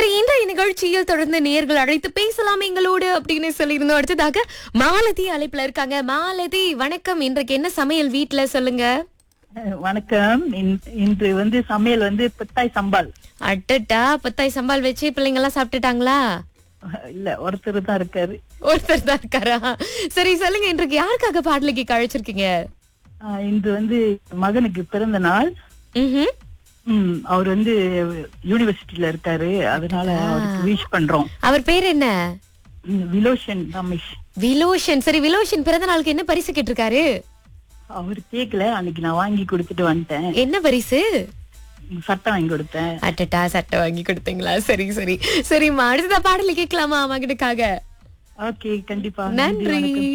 சரி இன்றைய நிகழ்ச்சியில் தொடர்ந்து நேர்கள் அழைத்து பேசலாம் எங்களோடு அப்படின்னு சொல்லியிருந்தோம் அடுத்ததாக மாலதி அழைப்புல இருக்காங்க மாலதி வணக்கம் இன்றைக்கு என்ன சமையல் வீட்ல சொல்லுங்க அஹ் வணக்கம் இன்- இன்று வந்து சமையல் வந்து பித்தாய் சம்பால் அட்டட்டா பத்தாய் சம்பால் வச்சு பிள்ளைங்க எல்லாம் சாப்பிட்டுட்டாங்களா அஹ் இல்ல ஒருத்தர் தான் இருக்காரு ஒருத்தர் தான் இருக்காரா சரி சொல்லுங்க இன்றைக்கு யாருக்காக பாடலுக்கு கழிச்சிருக்கீங்க அஹ் இன்று வந்து மகனுக்கு பிறந்த நாள் ம்ஹும். ம், அவர் வந்து யூனிவர்சிட்டியில இருக்காரு அதனால அவருக்கு விஷ் பண்றோம் அவர் பேர் என்ன ம், விலோஷன் ரமேஷ் விலோஷன் சரி விலோஷன் பிறந்த நாளுக்கு என்ன பரிசு கேட்டிருக்காரு அவர் கேக்கல அன்னைக்கு நான் வாங்கி கொடுத்துட்டு வந்துட்டேன் என்ன பரிசு சட்டம் வாங்கி கொடுத்தேன் அட்டட்டா சட்டை வாங்கி கொடுத்தீங்களா சரி சரி சரிம்மா அடுத்ததா பாடல கேட்கலாமா மகனுக்காக ஓகே கண்டிப்பா நன்றி வணக்கம்.